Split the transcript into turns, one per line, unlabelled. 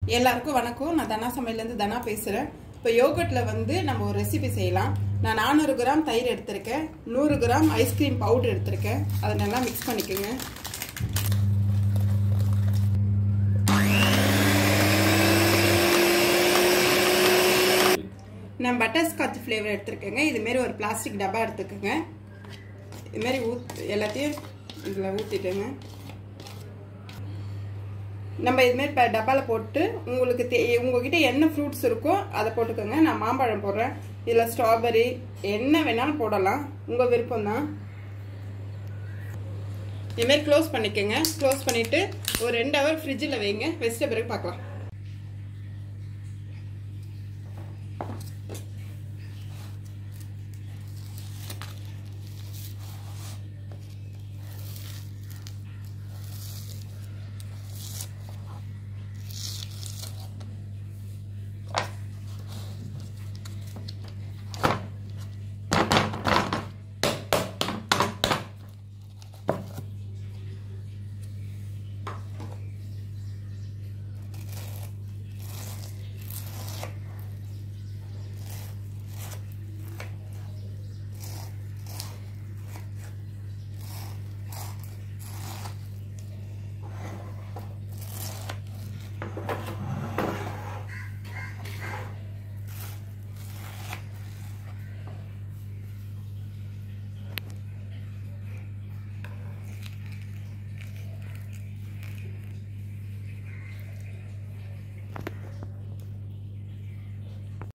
எல்லாருக்கும் வணக்கம் நான் தனா சமையல்லேருந்து தனா பேசுகிறேன் இப்போ யோகர்ட்டில் வந்து நம்ம ஒரு ரெசிபி செய்யலாம் நான் நானூறு கிராம் தயிர் எடுத்திருக்கேன் நூறு கிராம் ஐஸ்கிரீம் பவுடர் எடுத்திருக்கேன் அதை நல்லா மிக்ஸ் பண்ணிக்கோங்க நான் பட்டர் ஸ்காட்ச் ஃப்ளேவர் எடுத்திருக்கேங்க இதுமாரி ஒரு பிளாஸ்டிக் டப்பா எடுத்துக்கோங்க இதுமாரி ஊத் எல்லாத்தையும் இதில் ஊற்றிட்டுங்க நம்ம இதுமாரி இப்போ டப்பாவில் போட்டு உங்களுக்கு தே உங்ககிட்ட என்ன ஃப்ரூட்ஸ் இருக்கோ அதை போட்டுக்கோங்க நான் மாம்பழம் போடுறேன் இதில் ஸ்ட்ராபெரி என்ன வேணாலும் போடலாம் உங்கள் விருப்பம் தான் இதுமாரி க்ளோஸ் பண்ணிக்கோங்க க்ளோஸ் பண்ணிவிட்டு ஒரு ரெண்டு ஹவர் ஃப்ரிட்ஜில் வைங்க வச்சிட்ட பிறகு பார்க்கலாம்